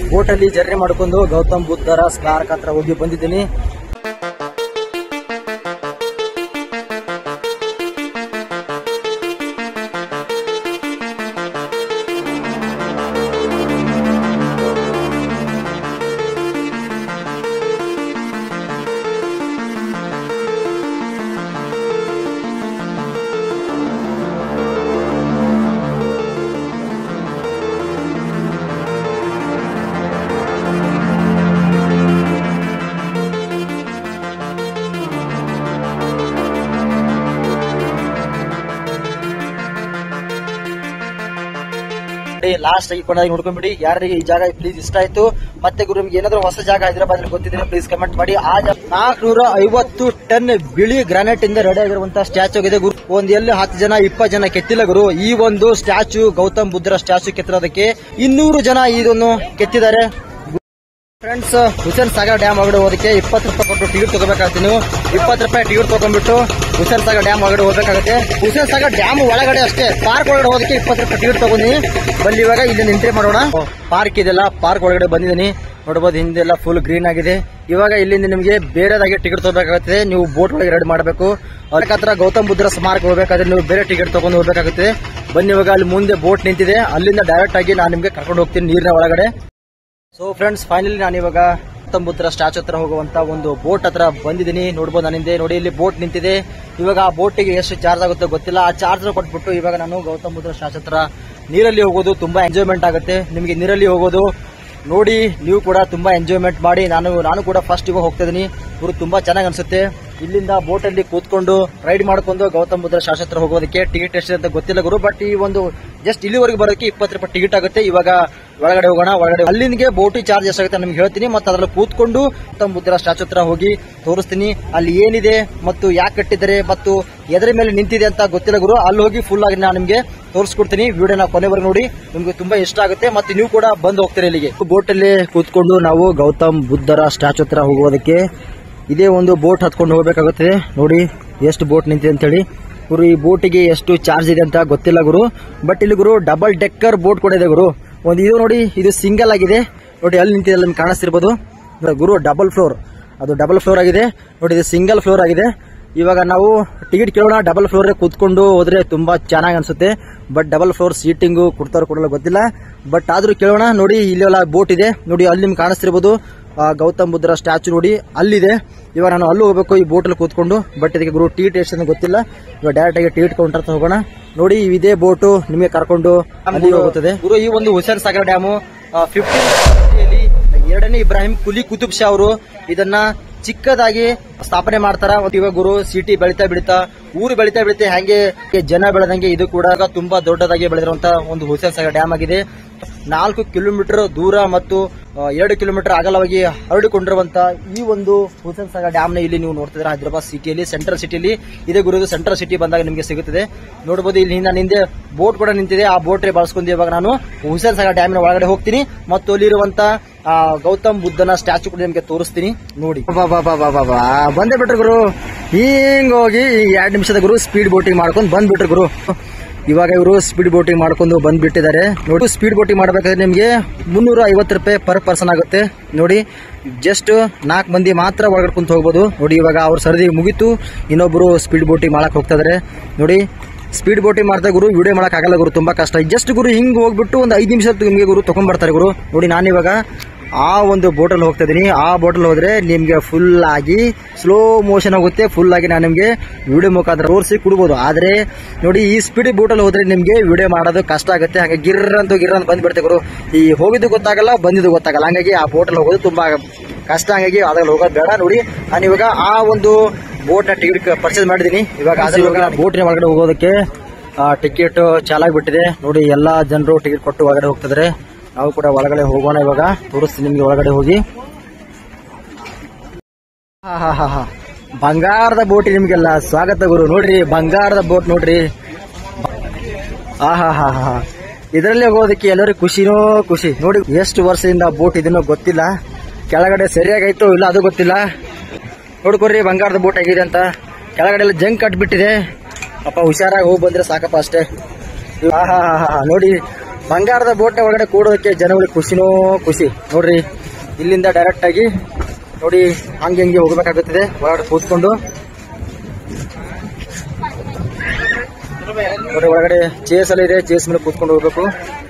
ಬೋಟಲ್ಲಿ journey ಮಾಡ್ಕೊಂಡು ಗೌತಮ್ ಬುದ್ಧರ ಸ್ಮಾರಕ ಹತ್ರ ಹೋಗಿ ಬಂದಿದ್ದೀನಿ ಲಾಸ್ಟ್ ಆಗಿ ಕೊನೆಯಾಗಿ ನೋಡ್ಕೊಂಡ್ಬಿಡಿ ಯಾರಿಗೆ ಈ ಜಾಗ ಪ್ಲೀಸ್ ಇಷ್ಟ ಆಯ್ತು ಮತ್ತೆ ಗುರು ನಿಮ್ಗೆ ಏನಾದ್ರು ಹೊಸ ಜಾಗ ಹೈದರಾಬಾದ್ ಗೊತ್ತಿದ್ರೆ ಪ್ಲೀಸ್ ಕಮೆಂಟ್ ಮಾಡಿ ಆ ನಾಲ್ಕನೂರ ಐವತ್ತು ಟನ್ ಬಿಳಿ ಗ್ರಾನೈಟ್ ಇಂದ ರೆಡಿ ಆಗಿರುವಂತಹ ಸ್ಟ್ಯಾಚು ಆಗಿದೆ ಗುರು ಒಂದ್ ಎಲ್ಲಿ ಹತ್ತು ಜನ ಇಪ್ಪತ್ತು ಜನ ಕೆತ್ತಿಲ್ಲ ಗುರು ಈ ಒಂದು ಸ್ಟ್ಯಾಚು ಗೌತಮ್ ಬುದ್ಧರ ಸ್ಟ್ಯಾಚು ಕೆತ್ತಿರೋದಕ್ಕೆ ಇನ್ನೂರು ಜನ ಇದನ್ನು ಕೆತ್ತಿದ್ದಾರೆ ಫ್ರೆಂಡ್ಸ್ ಹುಸೇನ್ ಸಾಗರ್ ಡ್ಯಾಮ್ ಒಳಗಡೆ ಹೋದಕ್ಕೆ ಇಪ್ಪತ್ತು ರೂಪಾಯಿ ಕೊಟ್ಟು ಟಿಕೆಟ್ ತಗೋಬೇಕಾಗುತ್ತೆ ನೀವು ಇಪ್ಪತ್ತು ರೂಪಾಯಿ ಟಿಕೆಟ್ ತಗೊಂಡ್ಬಿಟ್ಟು ಹುಸೇನ್ ಸಾಗರ್ ಡ್ಯಾಮ್ ಒಳಗಡೆ ಹೋಗ್ಬೇಕಾಗುತ್ತೆ ಹುಸೇನ್ ಸಾಗರ್ ಡ್ಯಾಮ್ ಒಳಗಡೆ ಅಷ್ಟೇ ಪಾರ್ಕ್ ಒಳಗಡೆ ಹೋದಕ್ಕೆ ಇಪ್ಪತ್ತು ರೂಪಾಯಿ ಟಿಕೆಟ್ ತಗೊಂಡಿನಿ ಬಲ್ಲಿ ಇವಾಗ ಇಲ್ಲಿ ಎಂಟ್ರಿ ಮಾಡೋಣ ಪಾರ್ಕ್ ಇದೆಲ್ಲ ಪಾರ್ಕ್ ಒಳಗಡೆ ಬಂದಿದ್ದೀನಿ ನೋಡಬಹುದು ಹಿಂದೆಲ್ಲ ಫುಲ್ ಗ್ರೀನ್ ಆಗಿದೆ ಇವಾಗ ಇಲ್ಲಿಂದ ನಿಮಗೆ ಬೇರೆದಾಗಿ ಟಿಕೆಟ್ ತಗೋಬೇಕಾಗುತ್ತೆ ನೀವು ಬೋಟ್ ಒಳಗೆ ರೆಡಿ ಮಾಡಬೇಕು ಅದಕ್ಕೆ ಹತ್ರ ಗೌತಮ್ ಬುದ್ಧರ ಸ್ಮಾರಕ ಹೋಗ್ಬೇಕಾದ್ರೆ ನೀವು ಬೇರೆ ಟಿಕೆಟ್ ತಗೊಂಡು ಹೋಗ್ಬೇಕಾಗುತ್ತೆ ಬನ್ನಿ ಇವಾಗ ಅಲ್ಲಿ ಮುಂದೆ ಬೋಟ್ ನಿಂತಿದೆ ಅಲ್ಲಿಂದ ಡೈರೆಕ್ಟ್ ಆಗಿ ನಾನು ನಿಮಗೆ ಕರ್ಕೊಂಡು ಹೋಗ್ತೀನಿ ನೀರಿನ ಒಳಗಡೆ ಸೊ ಫ್ರೆಂಡ್ಸ್ ಫೈನಲಿ ನಾನು ಇವಾಗ ಗೌತಮ್ ಸ್ಟ್ಯಾಚು ಹತ್ರ ಹೋಗುವಂತ ಒಂದು ಬೋಟ್ ಹತ್ರ ಬಂದಿದ್ದೀನಿ ನೋಡ್ಬೋದು ನಾನಿಂದೆ ನೋಡಿ ಇಲ್ಲಿ ಬೋಟ್ ನಿಂತಿದೆ ಇವಾಗ ಆ ಬೋಟಿಗೆ ಎಷ್ಟು ಚಾರ್ಜ್ ಆಗುತ್ತೋ ಗೊತ್ತಿಲ್ಲ ಆ ಚಾರ್ಜ್ ಕೊಟ್ಬಿಟ್ಟು ಇವಾಗ ನಾನು ಗೌತಮ್ ಬುದ್ಧ ಸ್ಟ್ಯಾಚು ಹತ್ರ ನೀರಲ್ಲಿ ಹೋಗೋದು ತುಂಬಾ ಎಂಜಾಯ್ಮೆಂಟ್ ಆಗುತ್ತೆ ನಿಮಗೆ ನೀರಲ್ಲಿ ಹೋಗೋದು ನೋಡಿ ನೀವು ಕೂಡ ತುಂಬಾ ಎಂಜಾಯ್ಮೆಂಟ್ ಮಾಡಿ ನಾನು ನಾನು ಕೂಡ ಫಸ್ಟ್ ಇವಾಗ ಹೋಗ್ತಾ ಇದೀನಿ ಇವರು ತುಂಬಾ ಚೆನ್ನಾಗಿ ಅನ್ಸುತ್ತೆ ಇಲ್ಲಿಂದ ಬೋಟ್ ಅಲ್ಲಿ ಕೂತ್ಕೊಂಡು ರೈಡ್ ಮಾಡ್ಕೊಂಡು ಗೌತಮ್ ಬುದ್ಧ ಶಾಸ್ತ್ರ ಹತ್ರ ಹೋಗೋದಕ್ಕೆ ಟಿಕೆಟ್ ಎಷ್ಟು ಅಂತ ಗೊತ್ತಿಲ್ಲ ಗುರು ಬಟ್ ಈ ಒಂದು ಜಸ್ಟ್ ಇಲ್ಲಿವರೆಗೆ ಬರೋದಕ್ಕೆ ಇಪ್ಪತ್ತು ರೂಪಾಯಿ ಟಿಕೆಟ್ ಆಗುತ್ತೆ ಇವಾಗ ಒಳಗಡೆ ಹೋಗೋಣ ಒಳಗಡೆ ಅಲ್ಲಿಂದಗೆ ಬೋಟಿ ಚಾರ್ಜ್ ಎಷ್ಟಾಗುತ್ತೆ ನಿಮ್ಗೆ ಹೇಳ್ತೀನಿ ಮತ್ತೆ ಅದ್ರಲ್ಲಿ ಕೂತ್ಕೊಂಡು ಗೌತಮ್ ಬುದ್ಧರ ಸ್ಟ್ಯಾಚು ಹತ್ರ ಹೋಗಿ ತೋರಿಸ್ತೀನಿ ಅಲ್ಲಿ ಏನಿದೆ ಮತ್ತು ಯಾಕೆ ಕಟ್ಟಿದ್ದಾರೆ ಮತ್ತು ಎದರ ಮೇಲೆ ನಿಂತಿದೆ ಅಂತ ಗೊತ್ತಿಲ್ಲ ಗುರು ಅಲ್ಲಿ ಹೋಗಿ ಫುಲ್ ಆಗಿ ನಾನು ನಿಮ್ಗೆ ತೋರಿಸ್ಕೊಡ್ತೀನಿ ವಿಡಿಯೋನ ಕೊನೆವರೆಗೆ ನೋಡಿ ನಿಮ್ಗೆ ತುಂಬಾ ಇಷ್ಟ ಆಗುತ್ತೆ ಮತ್ತೆ ನೀವು ಕೂಡ ಬಂದು ಹೋಗ್ತೀರಿ ಇಲ್ಲಿಗೆ ಬೋಟ್ ಅಲ್ಲಿ ಕೂತ್ಕೊಂಡು ನಾವು ಗೌತಮ್ ಬುದ್ಧರ ಸ್ಟ್ಯಾಚು ಹತ್ರ ಹೋಗೋದಕ್ಕೆ ಇದೇ ಒಂದು ಬೋಟ್ ಹತ್ಕೊಂಡು ಹೋಗ್ಬೇಕಾಗುತ್ತದೆ ನೋಡಿ ಎಷ್ಟು ಬೋಟ್ ನಿಂತಿದೆ ಅಂತ ಹೇಳಿ ಗುರು ಈ ಬೋಟಿಗೆ ಎಷ್ಟು ಚಾರ್ಜ್ ಇದೆ ಅಂತ ಗೊತ್ತಿಲ್ಲ ಗುರು ಬಟ್ ಇಲ್ಲಿ ಗುರು ಡಬಲ್ ಡೆಕ್ಕರ್ ಬೋಟ್ ಕೂಡ ಇದೆ ಗುರು ಒಂದು ಇದು ನೋಡಿ ಇದು ಸಿಂಗಲ್ ಆಗಿದೆ ನೋಡಿ ಅಲ್ಲಿ ನಿಂತಿದೆ ಅಲ್ಲಿ ನಿಮ್ಗೆ ಕಾಣಿಸ್ತಿರ್ಬೋದು ಗುರು ಡಬಲ್ ಫ್ಲೋರ್ ಅದು ಡಬಲ್ ಫ್ಲೋರ್ ಆಗಿದೆ ನೋಡಿ ಇದು ಸಿಂಗಲ್ ಫ್ಲೋರ್ ಆಗಿದೆ ಇವಾಗ ನಾವು ಟಿಕೆಟ್ ಕೇಳೋಣ ಡಬಲ್ ಫ್ಲೋರ್ ಕೂತ್ಕೊಂಡು ಹೋದ್ರೆ ತುಂಬಾ ಚೆನ್ನಾಗಿ ಅನ್ಸುತ್ತೆ ಬಟ್ ಡಬಲ್ ಫ್ಲೋರ್ ಸೀಟಿಂಗು ಕೊಡ್ತಾರೋ ಕೊಡಲ್ಲ ಗೊತ್ತಿಲ್ಲ ಬಟ್ ಆದ್ರೂ ಕೇಳೋಣ ನೋಡಿ ಇಲ್ಲೆಲ್ಲ ಬೋಟ್ ಇದೆ ನೋಡಿ ಅಲ್ಲಿ ನಿಮ್ಗೆ ಕಾಣಿಸ್ತಿರ್ಬೋದು ಆ, ಗೌತಮ್ ಬುದ್ಧರ ಸ್ಟ್ಯಾಚು ನೋಡಿ ಅಲ್ಲಿದೆ ಇವಾಗ ನಾನು ಅಲ್ಲೂ ಹೋಗ್ಬೇಕು ಈ ಬೋಟಲ್ಲಿ ಕೂತ್ಕೊಂಡು ಬಟ್ ಇದಕ್ಕೆ ಗುರು ಟಿಕೆಟ್ ಎಷ್ಟು ಅಂತ ಗೊತ್ತಿಲ್ಲ ಇವಾಗ ಡೈರೆಕ್ಟ್ ಆಗಿ ಟಿಕೆಟ್ ಕೌಂಟರ್ ಹತ್ರ ಹೋಗೋಣ ನೋಡಿ ಇದೇ ಬೋಟು ನಿಮಗೆ ಕರ್ಕೊಂಡು ಅಲ್ಲಿ ಹೋಗುತ್ತದೆ ಗುರು ಈ ಒಂದು ಹುಸೇನ್ ಸಾಗರ್ ಡ್ಯಾಮು ಫಿಫ್ಟೀನ್ ಎರಡನೇ ಇಬ್ರಾಹಿಂ ಕುಲಿ ಕುತುಬ್ ಶಾ ಅವರು ಇದನ್ನ ಚಿಕ್ಕದಾಗಿ ಸ್ಥಾಪನೆ ಮಾಡ್ತಾರ ಮತ್ತು ಇವಾಗ ಗುರು ಸಿಟಿ ಬೆಳಿತಾ ಬೆಳಿತಾ ಊರು ಬೆಳಿತಾ ಬೆಳಿತಾ ಹಂಗೆ ಜನ ಬೆಳೆದಂಗೆ ಇದು ಕೂಡ ತುಂಬಾ ದೊಡ್ಡದಾಗಿ ಬೆಳೆದಿರುವಂತ ಒಂದು ಹುಸೇನ್ ಸಾಗರ್ ಡ್ಯಾಮ್ ಆಗಿದೆ ನಾಲ್ಕು ಕಿಲೋಮೀಟರ್ ದೂರ ಮತ್ತು ಆ, ಎರಡು ಕಿಲೋಮೀಟರ್ ಅಗಲವಾಗಿ ಹರಡಿಕೊಂಡಿರುವಂತ ಈ ಒಂದು ಹುಸೇನ್ ಸಾಗರ್ ಡ್ಯಾಮ್ ನ ಇಲ್ಲಿ ನೀವು ನೋಡ್ತಿದ್ರೆ ಹೈದರಾಬಾದ್ ಸಿಟಿಯಲ್ಲಿ ಸೆಂಟ್ರಲ್ ಸಿಟಿಯಲ್ಲಿ ಇದೇ ಗುರುದು ಸೆಂಟ್ರಲ್ ಸಿಟಿ ಬಂದಾಗ ನಿಮಗೆ ಸಿಗುತ್ತದೆ ನೋಡಬಹುದು ಇಲ್ಲಿ ನಾನು ಹಿಂದೆ ಬೋಟ್ ಕೂಡ ನಿಂತಿದೆ ಆ ಬೋಟ್ ಬಳಸ್ಕೊಂಡು ಇವಾಗ ನಾನು ಹುಸೇನ್ ಸಾಗರ್ ಡ್ಯಾಮಿನ ಒಳಗಡೆ ಹೋಗ್ತೀನಿ ಮತ್ತು ಅಲ್ಲಿರುವಂತ ಆ, ಗೌತಮ್ ಬುದ್ಧನ ಸ್ಟ್ಯಾಚು ಕೂಡ ನಿಮಗೆ ತೋರಿಸ್ತೀನಿ ನೋಡಿ ಬಾ ಬಾ ಬಾ ಬಾ ಬಾ ಬಾ ಬಂದೇ ಬಿಟ್ರು ಗುರು ಹಿಂಗ್ ಹೋಗಿ ಎರಡ್ ನಿಮಿಷದ ಗುರು ಸ್ಪೀಡ್ ಬೋಟಿಂಗ್ ಮಾಡ್ಕೊಂಡು ಬಂದ್ಬಿಟ್ರು ಗುರು ಇವಾಗ ಇವರು ಸ್ಪೀಡ್ ಬೋಟಿಂಗ್ ಮಾಡ್ಕೊಂಡು ಬಂದ್ಬಿಟ್ಟಿದ್ದಾರೆ ನೋಡಿ ಸ್ಪೀಡ್ ಬೋಟಿಂಗ್ ಮಾಡ್ಬೇಕಾದ್ರೆ ನಿಮಗೆ ಮುನ್ನೂರ ಐವತ್ತು ರೂಪಾಯಿ ಪರ್ ಪರ್ಸನ್ ಆಗುತ್ತೆ ನೋಡಿ ಜಸ್ಟ್ ನಾಲ್ಕು ಮಂದಿ ಮಾತ್ರ ಒಳಗಡೆ ಕುಂತ ಹೋಗ್ಬೋದು ನೋಡಿ ಇವಾಗ ಅವ್ರ ಸರದಿ ಮುಗೀತು ಇನ್ನೊಬ್ರು ಸ್ಪೀಡ್ ಬೋಟಿಂಗ್ ಮಾಡಕ್ ಹೋಗ್ತಾ ಇದಾರೆ ನೋಡಿ ಸ್ಪೀಡ್ ಬೋಟಿಂಗ್ ಮಾಡ್ತಾ ಗುರು ವಿಡಿಯೋ ಮಾಡಕ್ ಆಗಲ್ಲ ಗುರು ತುಂಬಾ ಕಷ್ಟ ಜಸ್ಟ್ ಗುರು ಹಿಂಗ್ ಹೋಗ್ಬಿಟ್ಟು ಒಂದು ಐದು ನಿಮಿಷ ನಿಮಗೆ ಗುರು ತಗೊಂಡ್ಬರ್ತಾರೆ ಗುರು ನೋಡಿ ನಾನಿವಾಗ ಆ ಒಂದು ಬೋಟಲ್ಲಿ ಹೋಗ್ತಾ ಇದೀನಿ ಆ ಬೋಟಲ್ ಹೋದ್ರೆ ನಿಮ್ಗೆ ಫುಲ್ ಆಗಿ ಸ್ಲೋ ಮೋಷನ್ ಹೋಗುತ್ತೆ ಫುಲ್ ಆಗಿ ನಾನು ನಿಮ್ಗೆ ವಿಡಿಯೋ ಮುಖಾಂತರ ತೋರಿಸಿ ಕುಡ್ಬೋದು ಆದ್ರೆ ನೋಡಿ ಈ ಸ್ಪೀಡ್ ಬೋಟಲ್ಲಿ ಹೋದ್ರೆ ನಿಮ್ಗೆ ವಿಡಿಯೋ ಮಾಡೋದು ಕಷ್ಟ ಆಗುತ್ತೆ ಹಾಗೆ ಗಿರ್ರ ಅಂತ ಗಿರ್ರ ಅಂತ ಬಂದ್ಬಿಡ್ತೆ ಗುರು ಈ ಹೋಗಿದ್ದು ಗೊತ್ತಾಗಲ್ಲ ಬಂದಿದ್ದು ಗೊತ್ತಾಗಲ್ಲ ಹಂಗಾಗಿ ಆ ಬೋಟಲ್ಲಿ ಹೋಗೋದು ತುಂಬಾ ಕಷ್ಟ ಹಂಗಾಗಿ ಅದ್ರಲ್ಲಿ ಹೋಗೋದು ಬೇಡ ನೋಡಿ ನಾನು ಇವಾಗ ಆ ಒಂದು ಬೋಟ್ ನ ಟಿಕೆಟ್ ಪರ್ಚೇಸ್ ಮಾಡಿದೀನಿ ಇವಾಗ ಅದ್ರ ಇವಾಗ ಬೋಟಿನ ಒಳಗಡೆ ಹೋಗೋದಕ್ಕೆ ಟಿಕೆಟ್ ಚಾಲಾಗ್ಬಿಟ್ಟಿದೆ ನೋಡಿ ಎಲ್ಲಾ ಜನರು ಟಿಕೆಟ್ ಕೊಟ್ಟು ಒಳಗಡೆ ಹೋಗ್ತಿದ್ದಾರೆ ನಾವು ಕೂಡ ಒಳಗಡೆ ಹೋಗೋಣ ಇವಾಗ ತೋರಿಸ್ತೀನಿ ನಿಮ್ಗೆ ಒಳಗಡೆ ಹೋಗಿ ಹಾ ಹಾ ಹಾ ಹಾ ಬಂಗಾರದ ಬೋಟ್ ನಿಮ್ಗೆಲ್ಲ ಸ್ವಾಗತ ಗುರು ನೋಡ್ರಿ ಬಂಗಾರದ ಬೋಟ್ ನೋಡ್ರಿ ಆ ಹಾ ಹಾ ಹಾ ಇದರಲ್ಲಿ ಹೋಗೋದಕ್ಕೆ ಎಲ್ಲರಿಗೂ ಖುಷಿನೋ ಖುಷಿ ನೋಡಿ ಎಷ್ಟು ವರ್ಷದಿಂದ ಬೋಟ್ ಇದನ್ನೋ ಗೊತ್ತಿಲ್ಲ ಕೆಳಗಡೆ ಸರಿಯಾಗೈತೋ ಇಲ್ಲ ಅದು ಗೊತ್ತಿಲ್ಲ ನೋಡ್ಕೊಡ್ರಿ ಬಂಗಾರದ ಬೋಟ್ ಆಗಿದೆ ಅಂತ ಕೆಳಗಡೆ ಎಲ್ಲ ಜಂಕ್ ಕಟ್ಬಿಟ್ಟಿದೆ ಅಪ್ಪ ಹುಷಾರಾಗಿ ಹೋಗಿ ಬಂದ್ರೆ ಸಾಕಪ್ಪ ಅಷ್ಟೇ ಆ ಹಾ ಹಾ ಹಾ ನೋಡಿ ಬಂಗಾರದ ಬೋಟ್ನ ಒಳಗಡೆ ಕೂಡೋದಕ್ಕೆ ಜನಗಳಿಗೆ ಖುಷಿನೋ ಖುಷಿ ನೋಡ್ರಿ ಇಲ್ಲಿಂದ ಡೈರೆಕ್ಟ್ ಆಗಿ ನೋಡಿ ಹಂಗೆ ಹಿಂಗೆ ಹೋಗ್ಬೇಕಾಗುತ್ತದೆ ಒಳಗಡೆ ಕೂತ್ಕೊಂಡು ನೋಡಿ ಒಳಗಡೆ ಚೇಸ್ ಎಲ್ಲ ಇದೆ ಚೇಸ್ ಮೇಲೆ ಕೂತ್ಕೊಂಡು ಹೋಗ್ಬೇಕು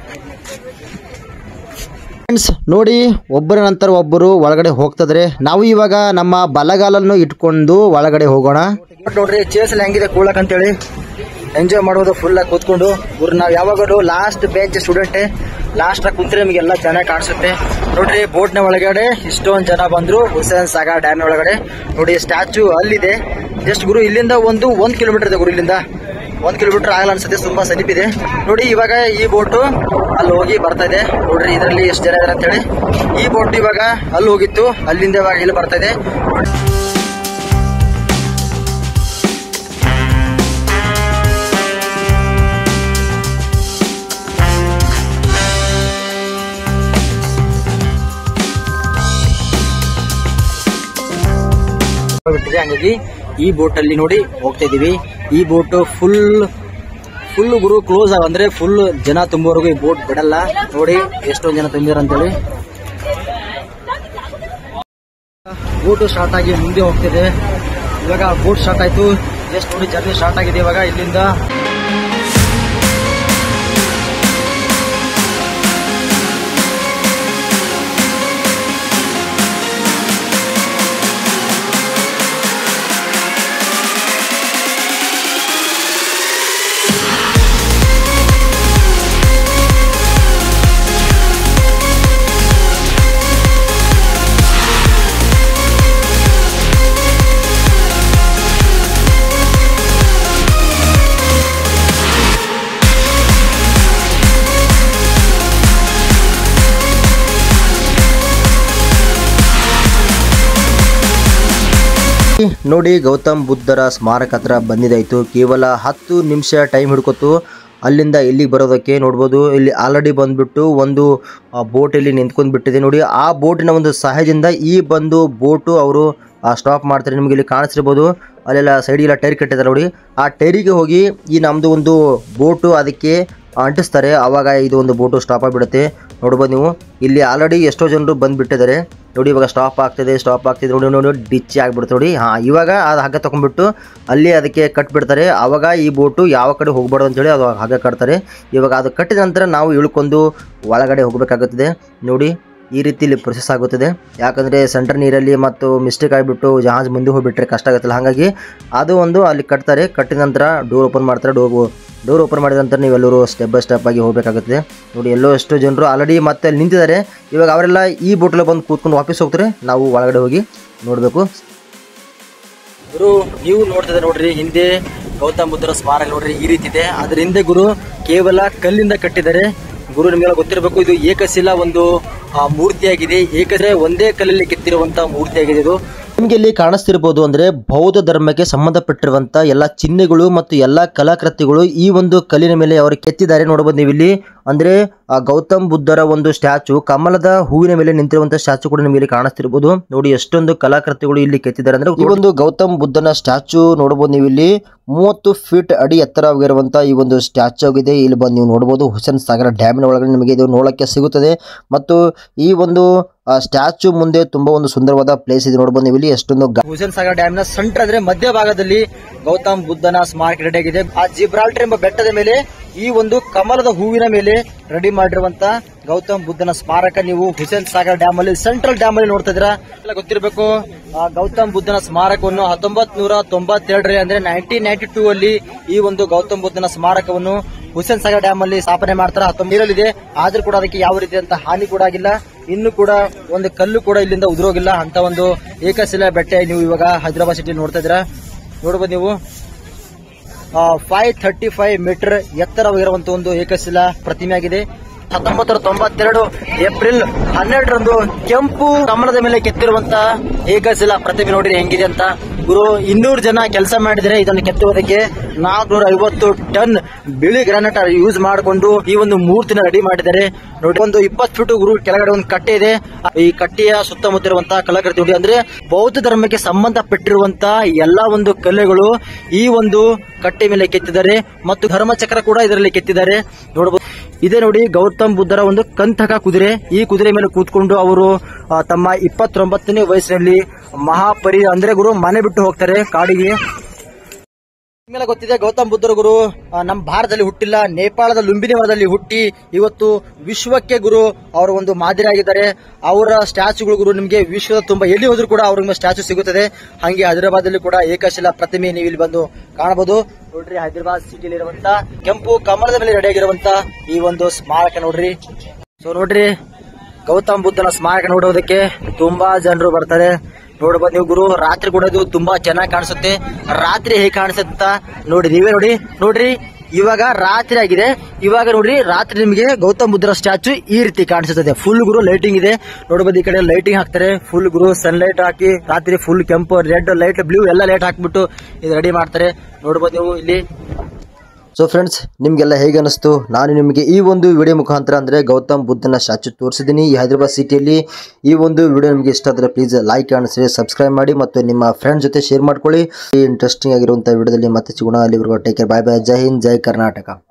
ಫ್ರೆಂಡ್ಸ್ ನೋಡಿ ಒಬ್ಬರ ನಂತರ ಒಬ್ಬರು ಒಳಗಡೆ ಹೋಗ್ತದ್ರೆ ನಾವು ಇವಾಗ ನಮ್ಮ ಬಲಗಾಲನ್ನು ಇಟ್ಕೊಂಡು ಒಳಗಡೆ ಹೋಗೋಣ ನೋಡ್ರಿ ಚೇಸ್ ಎಲ್ಲ ಹೆಂಗಿದೆ ಕೂಳಕ್ ಅಂತೇಳಿ ಎಂಜಾಯ್ ಮಾಡೋದು ಫುಲ್ ಆಗಿ ಕೂತ್ಕೊಂಡು ಇವ್ರು ನಾವು ಯಾವಾಗಲೂ ಲಾಸ್ಟ್ ಬೆಂಚ್ ಸ್ಟೂಡೆಂಟೇ ಲಾಸ್ಟ್ ಆಗಿ ಕುಂತ್ರೆ ನಮಗೆಲ್ಲ ಚೆನ್ನಾಗಿ ಕಾಣಿಸುತ್ತೆ ನೋಡ್ರಿ ಬೋಟ್ ನ ಒಳಗಡೆ ಇಷ್ಟೊಂದು ಜನ ಬಂದ್ರು ಹುಸೇನ್ ಸಾಗರ್ ಡ್ಯಾಮ್ ಒಳಗಡೆ ನೋಡಿ ಸ್ಟ್ಯಾಚು ಅಲ್ಲಿದೆ ಜಸ್ಟ್ ಗುರು ಇಲ್ಲಿಂದ ಒಂದು ಒಂದ್ ಕಿಲೋಮೀಟರ್ ಇದೆ ಗುರು ಇಲ್ಲಿಂದ ಒಂದ್ ಕಿಲೋಮೀಟರ್ ಆಗಲ್ಲ ಅನ್ಸುತ್ತೆ ತುಂಬಾ ಸಮೀಪಿದೆ ನೋಡಿ ಇವಾಗ ಈ ಬೋಟು ಅಲ್ಲಿ ಹೋಗಿ ಬರ್ತಾ ಇದೆ ನೋಡ್ರಿ ಇದರಲ್ಲಿ ಎಷ್ಟು ಜನ ಇದಾರೆ ಅಂತೇಳಿ ಈ ಬೋಟ್ ಇವಾಗ ಅಲ್ಲಿ ಹೋಗಿತ್ತು ಅಲ್ಲಿಂದ ಇವಾಗ ಇಲ್ಲಿ ಬರ್ತಾ ಇದೆ ಬಿಟ್ಟಿದೆ ಹಂಗಾಗಿ ಈ ಬೋಟ್ ಅಲ್ಲಿ ನೋಡಿ ಹೋಗ್ತಾ ಇದೀವಿ ಈ ಬೋಟ್ ಫುಲ್ ಫುಲ್ ಗುರು ಕ್ಲೋಸ್ ಅಂದ್ರೆ ಫುಲ್ ಜನ ತುಂಬುವವರೆಗೂ ಈ ಬೋಟ್ ಬಿಡಲ್ಲ ನೋಡಿ ಎಷ್ಟೊಂದು ಜನ ತುಂಬಿದಾರ ಅಂತೇಳಿ ಬೋಟ್ ಸ್ಟಾರ್ಟ್ ಆಗಿ ಮುಂದೆ ಹೋಗ್ತಿದೆ ಇವಾಗ ಬೋಟ್ ಸ್ಟಾರ್ಟ್ ಆಯ್ತು ಜಸ್ಟ್ ನೋಡಿ ಜರ್ನಿ ಸ್ಟಾರ್ಟ್ ಆಗಿದೆ ಇವಾಗ ಇಲ್ಲಿಂದ ನೋಡಿ ಗೌತಮ್ ಬುದ್ಧರ ಸ್ಮಾರಕ ಹತ್ರ ಬಂದಿದ್ದಾಯ್ತು ಕೇವಲ ಹತ್ತು ನಿಮಿಷ ಟೈಮ್ ಹಿಡ್ಕೊತು ಅಲ್ಲಿಂದ ಇಲ್ಲಿಗೆ ಬರೋದಕ್ಕೆ ನೋಡ್ಬೋದು ಇಲ್ಲಿ ಆಲ್ರೆಡಿ ಬಂದ್ಬಿಟ್ಟು ಒಂದು ಬೋಟ್ ಇಲ್ಲಿ ನಿಂತ್ಕೊಂಡ್ ಬಿಟ್ಟಿದೆ ನೋಡಿ ಆ ಬೋಟಿನ ಒಂದು ಸಹಾಯದಿಂದ ಈ ಬಂದು ಬೋಟು ಅವರು ಸ್ಟಾಪ್ ಮಾಡ್ತಾರೆ ನಿಮಗೆ ಇಲ್ಲಿ ಕಾಣಿಸ್ತಿರ್ಬೋದು ಅಲ್ಲೆಲ್ಲ ಸೈಡಿಗೆಲ್ಲ ಟೈರ್ ಕಟ್ಟಿದ್ದಾರೆ ನೋಡಿ ಆ ಟೈರಿಗೆ ಹೋಗಿ ಈ ನಮ್ಮದು ಒಂದು ಬೋಟು ಅದಕ್ಕೆ ಅಂಟಿಸ್ತಾರೆ ಆವಾಗ ಇದು ಒಂದು ಬೋಟು ಸ್ಟಾಪ್ ಆಗಿಬಿಡುತ್ತೆ ನೋಡ್ಬೋದು ನೀವು ಇಲ್ಲಿ ಆಲ್ರೆಡಿ ಎಷ್ಟೋ ಜನರು ಬಂದುಬಿಟ್ಟಿದ್ದಾರೆ ನೋಡಿ ಇವಾಗ ಸ್ಟಾಪ್ ಆಗ್ತಿದೆ ಸ್ಟಾಪ್ ಆಗ್ತಿದೆ ನೋಡಿ ನೋಡಿ ಡಿಚ್ ಆಗಿಬಿಡುತ್ತೆ ನೋಡಿ ಹಾಂ ಇವಾಗ ಅದು ಹಗ್ಗ ತೊಗೊಂಡ್ಬಿಟ್ಟು ಅಲ್ಲಿ ಅದಕ್ಕೆ ಕಟ್ಬಿಡ್ತಾರೆ ಆವಾಗ ಈ ಬೋಟು ಯಾವ ಕಡೆ ಹೋಗ್ಬಾರ್ದು ಅಂತೇಳಿ ಅದು ಹಗ್ಗ ಕಟ್ತಾರೆ ಇವಾಗ ಅದು ಕಟ್ಟಿದ ನಂತರ ನಾವು ಇಳ್ಕೊಂಡು ಒಳಗಡೆ ಹೋಗಬೇಕಾಗುತ್ತದೆ ನೋಡಿ ಈ ರೀತಿ ಇಲ್ಲಿ ಪ್ರೊಸೆಸ್ ಆಗುತ್ತದೆ ಯಾಕಂದರೆ ಸೆಂಟರ್ ನೀರಲ್ಲಿ ಮತ್ತು ಮಿಸ್ಟೇಕ್ ಆಗಿಬಿಟ್ಟು ಜಹಾಜ್ ಮುಂದೆ ಹೋಗ್ಬಿಟ್ರೆ ಕಷ್ಟ ಆಗುತ್ತಲ್ಲ ಹಾಗಾಗಿ ಅದು ಒಂದು ಅಲ್ಲಿ ಕಟ್ತಾರೆ ಕಟ್ಟಿದ ನಂತರ ಡೋರ್ ಓಪನ್ ಮಾಡ್ತಾರೆ ಡೋರ್ ಡೋರ್ ಓಪನ್ ಮಾಡಿದ ನಂತರ ನೀವೆಲ್ಲರೂ ಸ್ಟೆಪ್ ಬೈ ಸ್ಟೆಪ್ ಆಗಿ ಹೋಗಬೇಕಾಗುತ್ತದೆ ನೋಡಿ ಎಲ್ಲೋ ಎಷ್ಟೋ ಜನರು ಆಲ್ರೆಡಿ ಮತ್ತೆ ಅಲ್ಲಿ ನಿಂತಿದ್ದಾರೆ ಇವಾಗ ಅವರೆಲ್ಲ ಈ ಬೋಟಲ್ಲಿ ಬಂದು ಕೂತ್ಕೊಂಡು ವಾಪಸ್ ಹೋಗ್ತಾರೆ ನಾವು ಒಳಗಡೆ ಹೋಗಿ ನೋಡಬೇಕು ಗುರು ನೀವು ನೋಡ್ತಿದ್ರೆ ನೋಡ್ರಿ ಹಿಂದೆ ಗೌತಮ್ ಬುದ್ಧರ ಸ್ಮಾರಕ ನೋಡ್ರಿ ಈ ರೀತಿ ಇದೆ ಅದ್ರ ಹಿಂದೆ ಗುರು ಕೇವಲ ಕಲ್ಲಿಂದ ಕಟ್ಟಿದ್ದಾರೆ ಗುರು ನಿಮಗೆಲ್ಲ ಗೊತ್ತಿರಬೇಕು ಇದು ಏಕಶಿಲಾ ಒಂದು ಆ, ಮೂರ್ತಿಯಾಗಿದೆ ಏಕದ್ರೆ ಒಂದೇ ಕಲ್ಲಲ್ಲಿ ಕೆತ್ತಿರುವಂತ ಮೂರ್ತಿಯಾಗಿದೆ ಇದು ನಿಮಗೆ ಇಲ್ಲಿ ಕಾಣಿಸ್ತಿರ್ಬೋದು ಅಂದ್ರೆ ಬೌದ್ಧ ಧರ್ಮಕ್ಕೆ ಸಂಬಂಧಪಟ್ಟಿರುವಂತ ಎಲ್ಲ ಚಿಹ್ನೆಗಳು ಮತ್ತು ಎಲ್ಲ ಕಲಾಕೃತಿಗಳು ಈ ಒಂದು ಕಲ್ಲಿನ ಮೇಲೆ ಅವರು ಕೆತ್ತಿದ್ದಾರೆ ನೋಡಬಹುದು ನೀವು ಇಲ್ಲಿ ಅಂದ್ರೆ ಆ ಗೌತಮ್ ಬುದ್ಧರ ಒಂದು ಸ್ಟ್ಯಾಚು ಕಮಲದ ಹೂವಿನ ಮೇಲೆ ನಿಂತಿರುವಂತ ಸ್ಟ್ಯಾಚು ಕೂಡ ನಿಮಗೆ ಇಲ್ಲಿ ಕಾಣಿಸ್ತಿರ್ಬೋದು ನೋಡಿ ಎಷ್ಟೊಂದು ಕಲಾಕೃತಿಗಳು ಇಲ್ಲಿ ಕೆತ್ತಿದ್ದಾರೆ ಅಂದ್ರೆ ಈ ಒಂದು ಗೌತಮ್ ಬುದ್ಧನ ಸ್ಟ್ಯಾಚು ನೋಡಬಹುದು ನೀವು ಇಲ್ಲಿ ಮೂವತ್ತು ಫೀಟ್ ಅಡಿ ಎತ್ತರವಾಗಿರುವಂತ ಈ ಒಂದು ಸ್ಟ್ಯಾಚು ಆಗಿದೆ ಇಲ್ಲಿ ಬಂದು ನೀವು ನೋಡಬಹುದು ಹುಸೇನ್ ಸಾಗರ ಡ್ಯಾಮಿನ ಒಳಗಡೆ ನಿಮಗೆ ಇದು ನೋಡಕ್ಕೆ ಸಿಗುತ್ತದೆ ಮತ್ತು ಈ ಒಂದು ಸ್ಟ್ಯಾಚು ಮುಂದೆ ತುಂಬಾ ಒಂದು ಸುಂದರವಾದ ಪ್ಲೇಸ್ ಇದೆ ನೋಡಬಹುದು ನೀವು ಇಲ್ಲಿ ಎಷ್ಟೊಂದು ಹುಸೇನ್ ಸಾಗರ್ ಡ್ಯಾಮ್ ನ ಸೆಂಟರ್ ಅಂದ್ರೆ ಮಧ್ಯಭಾಗದಲ್ಲಿ ಗೌತಮ್ ಬುದ್ಧನ ಸ್ಮಾರಕ ರೆಡಿ ಆಗಿದೆ ಆ ಜಿಬ್ರಾಲ್ಟರ್ ಎಂಬ ಬೆಟ್ಟದ ಮೇಲೆ ಈ ಒಂದು ಕಮಲದ ಹೂವಿನ ಮೇಲೆ ರೆಡಿ ಮಾಡಿರುವಂತ ಗೌತಮ್ ಬುದ್ಧನ ಸ್ಮಾರಕ ನೀವು ಹುಸೇನ್ ಸಾಗರ್ ಡ್ಯಾಮ್ ಅಲ್ಲಿ ಸೆಂಟ್ರಲ್ ಡ್ಯಾಮ್ ಅಲ್ಲಿ ನೋಡ್ತಾ ಇದ್ದೀರಾ ಎಲ್ಲ ಗೊತ್ತಿರಬೇಕು ಆ ಗೌತಮ್ ಬುದ್ಧನ ಸ್ಮಾರಕವನ್ನು ಹತ್ತೊಂಬತ್ ನೂರ ತೊಂಬತ್ತೆರಡರಲ್ಲಿ ಅಂದ್ರೆ ನೈನ್ಟೀನ್ ನೈನ್ಟಿ ಟೂ ಅಲ್ಲಿ ಈ ಒಂದು ಗೌತಮ್ ಬುದ್ಧನ ಸ್ಮಾರಕವನ್ನು ಹುಸೇನ್ ಸಾಗರ್ ಡ್ಯಾಮ್ ಅಲ್ಲಿ ಸ್ಥಾಪನೆ ಮಾಡ್ತಾರೆ ಹತ್ತೊಂಬತ್ತು ನೀರಲ್ಲಿದೆ ಆದ್ರೂ ಕೂಡ ಅದಕ್ಕೆ ಯಾವ ರೀತಿಯಂತ ಹಾನಿ ಕೂಡ ಆಗಿಲ್ಲ ಇನ್ನು ಕೂಡ ಒಂದು ಕಲ್ಲು ಕೂಡ ಇಲ್ಲಿಂದ ಉದುರೋಗಿಲ್ಲ ಅಂತ ಒಂದು ಏಕಶಿಲಾ ಬೆಟ್ಟ ನೀವು ಇವಾಗ ಹೈದರಾಬಾದ್ ಸಿಟಿ ನೋಡ್ತಾ ಇದ್ದೀರಾ ನೋಡ್ಬೋದು ನೀವು ಫೈವ್ ಥರ್ಟಿ ಫೈವ್ ಮೀಟರ್ ಎತ್ತರವಾಗಿರುವಂತ ಒಂದು ಏಕಶಿಲಾ ಪ್ರತಿಮೆ ಆಗಿದೆ ಹತ್ತೊಂಬತ್ತು ತೊಂಬತ್ತೆರಡು ಏಪ್ರಿಲ್ ಹನ್ನೆರಡರಂದು ಕೆಂಪು ಕಮಲದ ಮೇಲೆ ಕೆತ್ತಿರುವಂತ ಏಕಶಿಲಾ ಪ್ರತಿಮೆ ನೋಡಿದ್ರೆ ಹೆಂಗಿದೆ ಅಂತ ಗುರು ಇನ್ನೂರು ಜನ ಕೆಲಸ ಮಾಡಿದರೆ ಇದನ್ನು ಕೆತ್ತುವುದಕ್ಕೆ ನಾಲ್ಕುನೂರ ಐವತ್ತು ಟನ್ ಬಿಳಿ ಗ್ರಾನೈಟ್ ಯೂಸ್ ಮಾಡಿಕೊಂಡು ಈ ಒಂದು ಮೂರ್ತಿನ ರೆಡಿ ಮಾಡಿದ್ದಾರೆ ನೋಡಿ ಒಂದು ಇಪ್ಪತ್ತು ಫೀಟ್ ಗುರು ಕೆಳಗಡೆ ಒಂದು ಕಟ್ಟೆ ಇದೆ ಈ ಕಟ್ಟೆಯ ಸುತ್ತಮುತ್ತ ಇರುವಂತಹ ಕಲಾಕೃತಿ ನೋಡಿ ಅಂದ್ರೆ ಬೌದ್ಧ ಧರ್ಮಕ್ಕೆ ಸಂಬಂಧಪಟ್ಟಿರುವಂತಹ ಎಲ್ಲಾ ಒಂದು ಕಲೆಗಳು ಈ ಒಂದು ಕಟ್ಟೆ ಮೇಲೆ ಕೆತ್ತಿದ್ದಾರೆ ಮತ್ತು ಧರ್ಮಚಕ್ರ ಕೂಡ ಇದರಲ್ಲಿ ಕೆತ್ತಿದ್ದಾರೆ ನೋಡಬಹುದು ಇದೇ ನೋಡಿ ಗೌತಮ್ ಬುದ್ಧರ ಒಂದು ಕಂತಕ ಕುದುರೆ ಈ ಕುದುರೆ ಮೇಲೆ ಕೂತ್ಕೊಂಡು ಅವರು ಆ, ತಮ್ಮ ಇಪ್ಪತ್ತೊಂಬತ್ತನೇ ವಯಸ್ಸಿನಲ್ಲಿ ಮಹಾಪರಿ ಅಂದ್ರೆ ಗುರು ಮನೆ ಬಿಟ್ಟು ಹೋಗ್ತಾರೆ ಕಾಡಿಗೆ ನಿಮ್ಗೆಲ್ಲ ಗೊತ್ತಿದೆ ಗೌತಮ್ ಬುದ್ಧರ ಗುರು ಆ, ನಮ್ಮ ಭಾರತದಲ್ಲಿ ಹುಟ್ಟಿಲ್ಲ ನೇಪಾಳದ ಲುಂಬಿನಿ ವನದಲ್ಲಿ ಹುಟ್ಟಿ ಇವತ್ತು ವಿಶ್ವಕ್ಕೆ ಗುರು ಅವರು ಒಂದು ಮಾದರಿ ಆಗಿದ್ದಾರೆ ಅವರ ಸ್ಟ್ಯಾಚುಗಳು ಗುರು ನಿಮಗೆ ವಿಶ್ವದ ತುಂಬಾ ಎಲ್ಲಿ ಹೋದ್ರೂ ಕೂಡ ಅವ್ರಿಗೆ ಸ್ಟ್ಯಾಚು ಸಿಗುತ್ತದೆ ಹಾಗೆ ಹೈದರಾಬಾದ್ ಅಲ್ಲಿ ಕೂಡ ಏಕಶಿಲಾ ಪ್ರತಿಮೆ ನೀವು ಇಲ್ಲಿ ಬಂದು ಕಾಣಬಹುದು ನೋಡ್ರಿ ಹೈದರಾಬಾದ್ ಸಿಟಿಲಿ ಇರುವಂತ ಕೆಂಪು ಕಮಲದ ಮೇಲೆ ರೆಡಿ ಆಗಿರುವಂತ ಈ ಒಂದು ಸ್ಮಾರಕ ನೋಡ್ರಿ ಸೊ ನೋಡ್ರಿ ಗೌತಮ್ ಬುದ್ಧನ ಸ್ಮಾರಕ ನೋಡೋದಕ್ಕೆ ತುಂಬಾ ಜನರು ಬರ್ತಾರೆ ನೋಡ್ಬೋದು ನೀವು ಗುರು ರಾತ್ರಿ ಕೂಡ ಇದು ತುಂಬಾ ಚೆನ್ನಾಗಿ ಕಾಣಿಸುತ್ತೆ ರಾತ್ರಿ ಹೇಗೆ ಕಾಣಿಸುತ್ತೆ ಅಂತ ನೋಡಿ ನೀವೇ ನೋಡಿ ನೋಡ್ರಿ ಇವಾಗ ರಾತ್ರಿ ಆಗಿದೆ ಇವಾಗ ನೋಡ್ರಿ ರಾತ್ರಿ ನಿಮಗೆ ಗೌತಮ್ ಬುದ್ಧರ ಸ್ಟ್ಯಾಚು ಈ ರೀತಿ ಕಾಣಿಸುತ್ತದೆ ಫುಲ್ ಗುರು ಲೈಟಿಂಗ್ ಇದೆ ನೋಡ್ಬೋದು ಈ ಕಡೆ ಲೈಟಿಂಗ್ ಹಾಕ್ತಾರೆ ಫುಲ್ ಗುರು ಸನ್ಲೈಟ್ ಹಾಕಿ ರಾತ್ರಿ ಫುಲ್ ಕೆಂಪು ರೆಡ್ ಲೈಟ್ ಬ್ಲೂ ಎಲ್ಲ ಲೈಟ್ ಹಾಕ್ಬಿಟ್ಟು ಇದು ರೆಡಿ ಮಾಡ್ತಾರೆ ನೋಡ್ಬೋದು ನೀವು ಇಲ್ಲಿ ಸೊ ಫ್ರೆಂಡ್ಸ್ ನಿಮಗೆಲ್ಲ ಹೇಗೆ ಅನಿಸ್ತು ನಾನು ನಿಮಗೆ ಈ ಒಂದು ವಿಡಿಯೋ ಮುಖಾಂತರ ಅಂದರೆ ಗೌತಮ್ ಬುದ್ಧನ ಸ್ಟ್ಯಾಚು ತೋರಿಸಿದ್ದೀನಿ ಈ ಹೈದರಾಬಾದ್ ಸಿಟಿಯಲ್ಲಿ ಈ ಒಂದು ವಿಡಿಯೋ ನಿಮಗೆ ಇಷ್ಟ ಆದರೆ please like and share subscribe ಮಾಡಿ ಮತ್ತು ನಿಮ್ಮ ಫ್ರೆಂಡ್ ಜೊತೆ ಶೇರ್ ಮಾಡ್ಕೊಳ್ಳಿ ಈ ಇಂಟ್ರೆಸ್ಟಿಂಗ್ ಆಗಿರುವಂಥ ವಿಡಿಯೋದಲ್ಲಿ ಮತ್ತೆ ಸಿಗೋಣ ಅಲ್ಲಿವರೆಗೂ take care bye bye Jai Hind Jai Karnataka